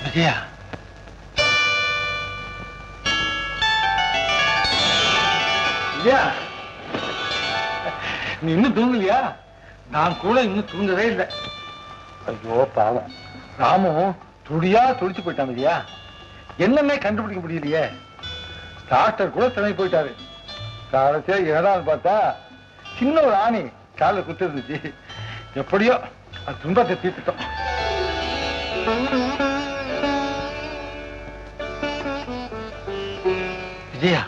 விஜயா விஜயா நீ இன்னும் தூங்கலையா நான் கூட இன்னும் தூங்கவே இல்லை ஐயோ பாவம் ராமும் துடியா துடிச்சு போயிட்டான் விஜயா என்னன்னே கண்டுபிடிக்க முடியலையே டாக்டர் கூட திணை போயிட்டாரு காலத்தே ஏதாவது பார்த்தா சின்ன ஒரு ஆணி காலில் குத்து இருந்துச்சு எப்படியோ அது துன்பத்தை தீர்த்துட்டோம் விஜயா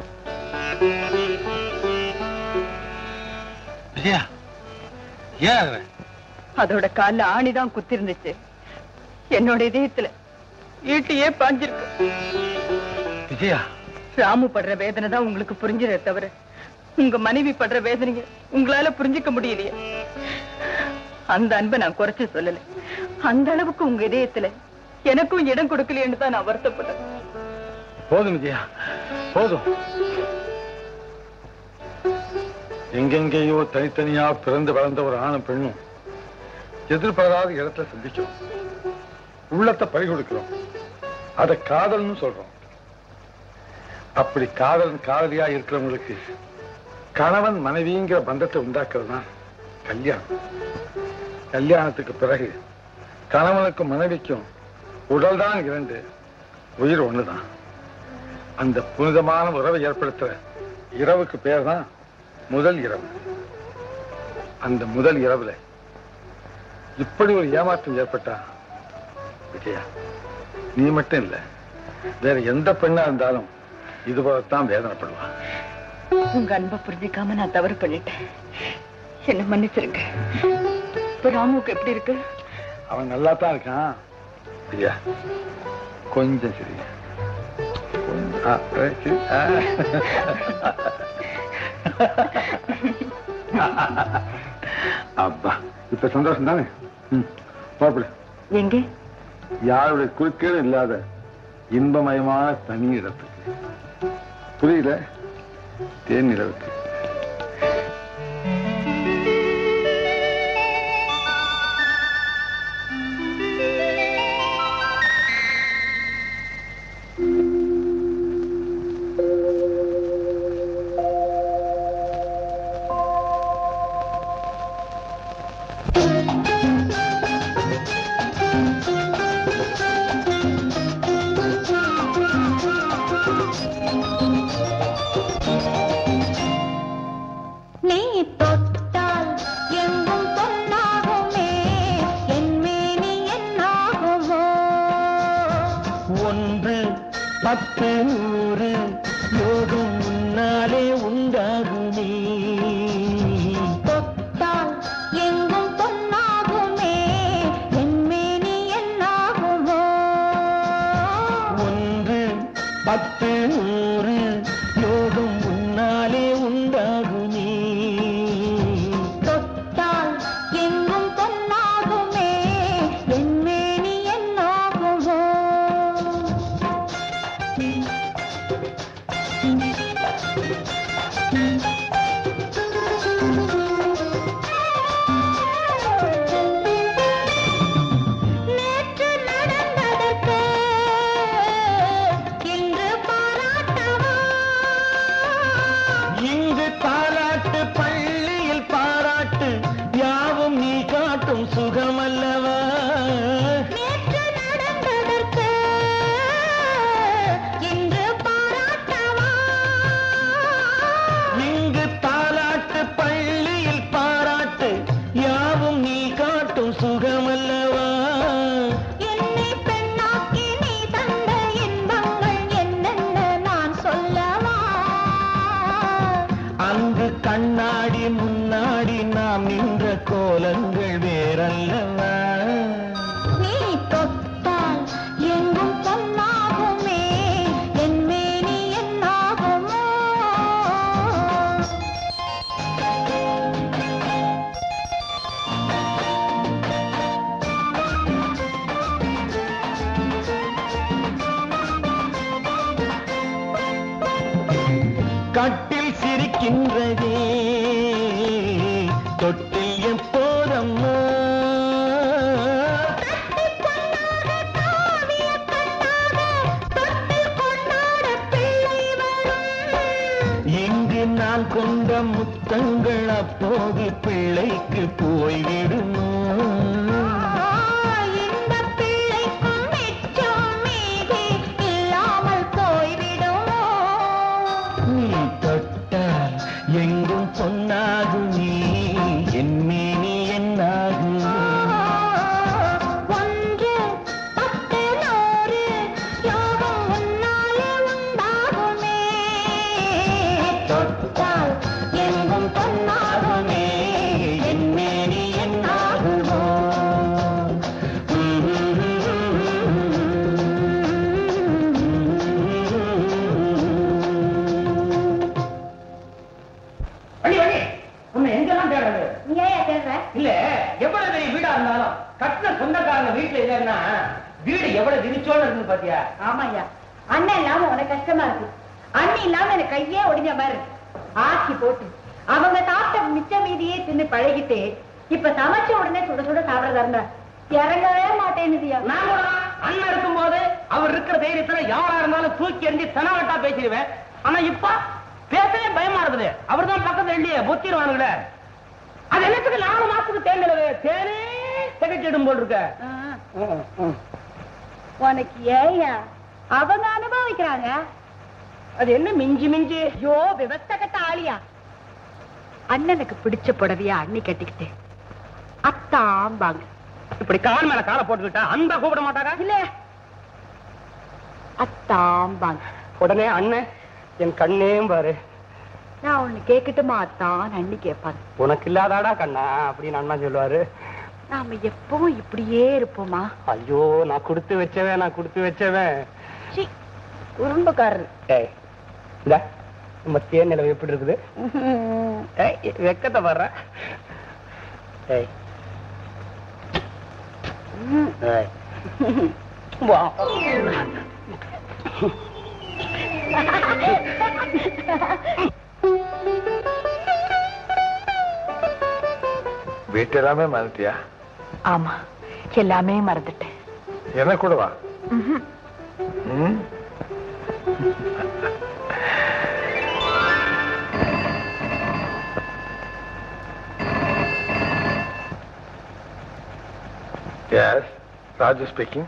விஜயா ஏன் அழுற? அதோட கால்ல ஆணிதான் குத்தி இருந்துச்சு என்னோட இதயத்துல ஈட்டியே பாஞ்சிருக்கு விஜயா ராமு படுற வேதனை தான் உங்களுக்கு புரிஞ்சதே தவிர உங்க மனைவி படுற வேதனைய உங்களால புரிஞ்சுக்க முடியலையே அந்த அன்பை நான் குறைச்சு சொல்லல அந்த அளவுக்கு உங்க இதயத்துல எனக்கும் இடம் கொடுக்கலையேன்னு தான் நான் வருத்தப்பட்டேன் போதும் விஜயா போதும் எங்கெங்கேயோ தனித்தனியா பிறந்து வளர்ந்த ஒரு ஆணும் பெண்ணும் எதிர்பாராத இடத்துல சந்திக்கிறோம் உள்ளத்தை பறி கொடுக்கிறோம் அத காதல்னு சொல்றோம் அப்படி காதல் காதலியா இருக்கிறவங்களுக்கு கணவன் மனைவிங்கிற பந்தத்தை உண்டாக்குறது தான் கல்யாணம் கல்யாணத்துக்கு பிறகு கணவனுக்கும் மனைவிக்கும் உடல் தான் இரண்டு உயிர் ஒண்ணுதான் அந்த புனிதமான உறவை ஏற்படுத்துற இரவுக்கு பேர் தான் முதல் இரவு அந்த முதல் இரவுல இப்படி ஒரு ஏமாற்றம் ஏற்பட்டா விஜயா நீ மட்டும் இல்ல வேற எந்த பெண்ணா இருந்தாலும் இது போலத்தான் வேதனைப்படுவா உங்க அன்பை புரிஞ்சுக்காம நான் தவறு பண்ணிட்டேன் என்ன மன்னிச்சிருங்க இப்ப ராமுக்கு எப்படி இருக்கு அவன் நல்லா தான் இருக்கான் விஜயா கொஞ்சம் சரி கொஞ்சம் ஆ, ஆ, சரி, ஆ. அப்பா இப்ப சந்தோஷம் தானே ம், புறப்படு எங்க யாருடைய குறுக்கீடும் இல்லாத இன்பமயமான தனி இடத்துக்கு புரியல தேன் நிலவுக்கு நீ தொட்டால் எங்கும் பொன்னாகுமே என் மேனி என்னாகுமோ ஒன்று பத்து நூறு யோகம் முன்னாலே உண்டாகுமே தொட்டால் எங்கும் பொன்னாகுமே என் மேனி என்னாகுமோ ஒன்று பத்து நூறு யோகம் முன்னாலே உண்டாகுமே தொட்டால் எங்கும் பொன்னாகுமே என் மேனி என்னாகுமோ நேற்று நடந்ததற்கு இன்று பாராட்டவா இங்கு தாலாட்டு பள்ளியில் பாராட்டு யாவும் நீ காட்டும் சுகமல்லவா நேற்று நடந்ததற்கு இன்று பாராட்டவா இங்கு தாலாட்டு பள்ளியில் பாராட்டு யாவும் நீ காட்டும் சுகமல்லவா என்னை பெண்ணாக்கி நீ தந்த இன்பங்கள் என்னென்ன நான் சொல்லவா அங்கு கண்ணாடி முன்னாடி நாம் நின்ற கோலங்கள் வேறல்லவா நீ தொட்டால் எங்கும் பொன்னாகுமே என் மேனி என்னாகுமோ கட்டில் சிரிக்கின்றதே தொட்டில் எப்போதம்மா கட்டி பொன்னாக தாவிய அந்த முத்தங்கள் அப்போது பிள்ளைக்கு போய்விடுமோ இந்த பிள்ளைக்கும் மிச்சம் மீதி இல்லாமல் போய்விடுமோ நீ தொட்டால் எங்கும் பொன்னாகும் நீ என் மேனி என்னாகும் ஒன்று பத்து நூறு யோகம் உன்னாலே உண்டாகுமே தொட்டால் எங்கும் பொன்னாகுமே என் மேனி என்னாகுமோ வழி வழி உன்னை எங்கெல்லாம் தேடுறது நீ ஏன் தேடுற இல்ல எவ்வளவு பெரிய வீடா இருந்தாலும் கட்டின சொந்தக்காரங்க வீட்டுல இல்லைன்னா வீடு எவ்வளவு விரிச்சோன்னு இருக்கு பாத்தியா ஆமாய்யா அண்ணன் இல்லாம உனக்கு கஷ்டமா இருக்கு அண்ணன் இல்லாம எனக்கு கையே ஒடிஞ்ச மாதிரி இருக்கு ஆக்கி போட்டு அவங்க சாப்பிட்ட மிச்ச மீதியே தின்னு பழகிட்டு இப்ப சமைச்ச உடனே சுட சுட சாப்பிடறதா இருந்தா இறங்கவே மாட்டேன்னுதியா நான் கூட அண்ணன் இருக்கும்போது அவர் இருக்கிற தைரியத்துல யாரா இருந்தாலும் தூக்கி எறிஞ்சு தெனாவட்டா பேசிடுவேன் ஆனா இப்ப பேசவே பயமா இருக்குது அவர் தான் பக்கத்துல இல்லையே பொத்திடுவானுங்களே அது என்னத்துக்கு நாலு மாசத்துக்கு தேன் நிலவு தேனே திகட்டிடும் போல் இருக்க உனக்கு ஏயா அவங்க அனுபவிக்கிறாங்க அது என்ன மிஞ்சி மிஞ்சி ஐயோ விவஸ்த கட்ட ஆளியா அண்ணனுக்கு பிடிச்ச புடவையா அண்ணி கட்டிக்கிட்டு அத்தாம்பாங்க இப்படி கால் மேல காலை போட்டுக்கிட்டா அந்த கூப்பிட மாட்டாரா இல்ல அத்தாம்பாங்க உடனே அண்ணன் என் கண்ணேம் பாரு நான் ஒண்ணு கேட்கட்டுமா அத்தான் அண்ணி கேட்பாங்க உனக்கு இல்லாதாடா கண்ணா அப்படின்னு அண்ணா சொல்லுவாரு நாம எப்பவும் இப்படியே இருப்போமா ஐயோ நான் கொடுத்து வச்சவன் நான் கொடுத்து வச்சவன் சி குறும்புக்காரர் ஏய் இந்த நம்ம தேன் நிலவு எப்படி இருக்குது ஏய் வெக்கத்தை வர்ற ஏய் ஏய். வா. வீட்டெல்லாமே மறந்துட்டியா ஆமா எல்லாமே மறந்துட்டேன் என்ன கூட வா ம்? Yes, ராஜு ஸ்பீக்கிங்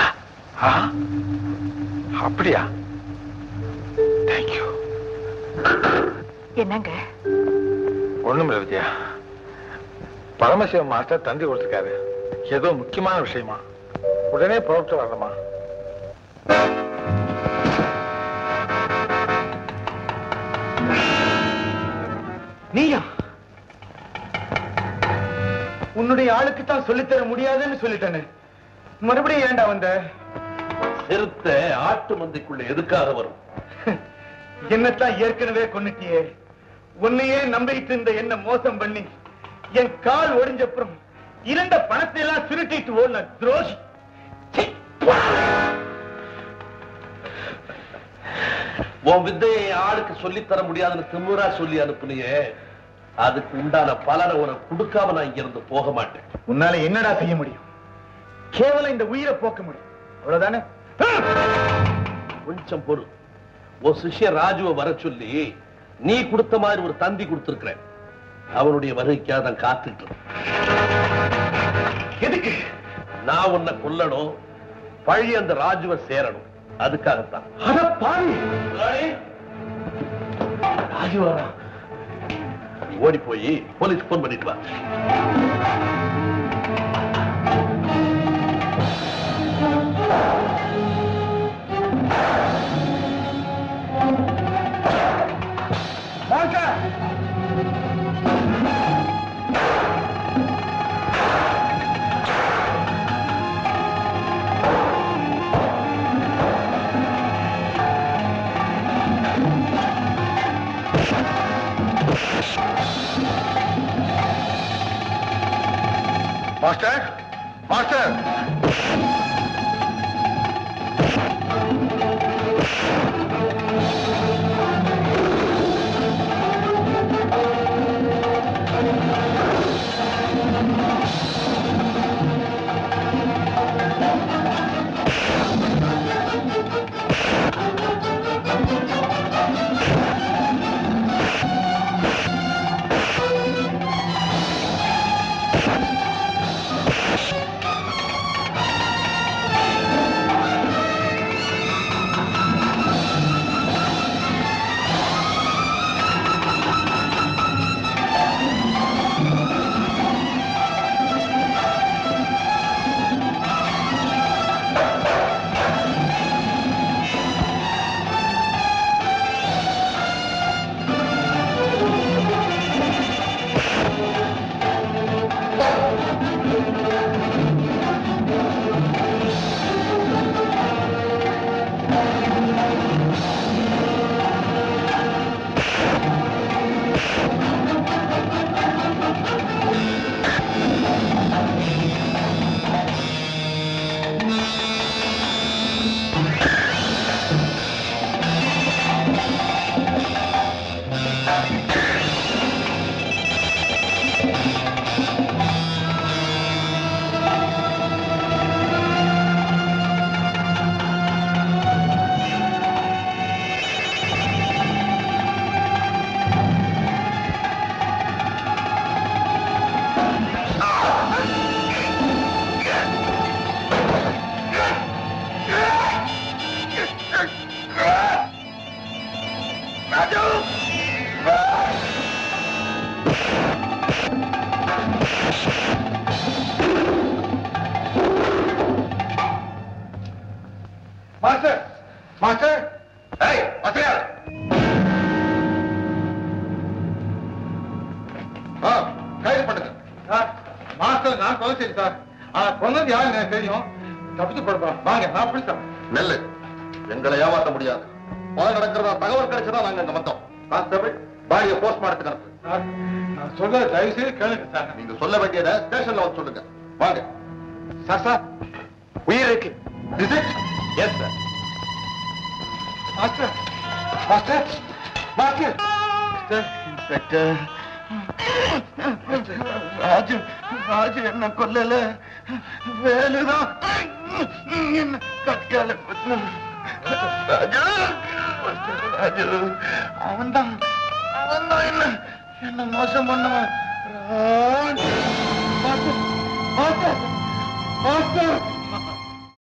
அப்படியா தேங்க்யூ என்னங்க ஒண்ணும் இல்லை விஜயா பரமசிவம் மாஸ்டர் தந்தி கொடுத்துருக்காரு ஏதோ முக்கியமான விஷயமா உடனே புறப்பட்டு வரணுமா நீயா உன்னுடைய ஆளுக்கு தான் சொல்லித்தர முடியாதுன்னு சொல்லிட்டேனே மறுபடியும் ஏன்டா வந்த சிறுத்தை ஆட்டு மந்தைக்குள்ள எதுக்காக வரும் என்னத்தான் ஏற்கனவே கொன்னுட்டியே உன்னையே நம்பிட்டு இருந்த என்ன மோசம் பண்ணி என் கால் ஒடிஞ்சப்புறம் இருந்த பணத்தை எல்லாம் சுருட்டிட்டு ஓடின துரோகி சீ, போ. உன் வித்தையை ஆளுக்கு சொல்லித் தர முடியாதுன்னு திமுறா சொல்லி அனுப்புனியே அதுக்கு உண்டான பலனை உனக்கு கொடுக்காம நான் இங்க இருந்து போக மாட்டேன் உன்னால என்னடா செய்ய முடியும் கேவலம் இந்த உயிரை போக்க முடியும் அவ்வளவுதானே கொஞ்சம் பொறு உன் சிஷ்ய ராஜுவை வர சொல்லி நீ கொடுத்த மாதிரி ஒரு தந்தி கொடுத்திருக்கிற அவனுடைய வருகைக்காக தான் காத்துட்டு இருக்கேன். எதுக்கு நான் உன்னை கொல்லணும் பழி அந்த ராஜுவை சேரணும் அதுக்காகத்தான் அட பாவி ராஜு வரா ஓடி போய் போலீஸ் போன் பண்ணிட்டு வா மாஸ்டர் மாஸ்டர் சொன்னது யாரு எனக்கு தெரியும் தப்பிச்சு போடுறோம் வாங்க நான் பிடிச்சேன் நெல்லு எங்களை ஏமாத்த முடியாது கொலை நடக்கிறதா தகவல் கிடைச்சதா நாங்க இங்க வந்தோம் கான்ஸ்டபிள் பாடியை போஸ்ட்மார்ட்டத்துக்கு அனுப்பு சார் நான் சொல்ல தயவு செய்து கேளுங்க சார் நீங்க சொல்ல வேண்டியதை ஸ்டேஷன்ல வந்து சொல்லுங்க வாங்க சார் சார் உயிர் இருக்கு yes sir master master master inspector Raju Raju என்ன கொல்லல வேலுதான் என்ன கட்கால ராஜு ராஜு அவன்தான் அவன்தான் என்ன என்ன மோசம் பண்ணவன் ராஜு மாஸ்டர் மாஸ்டர் மாஸ்டர்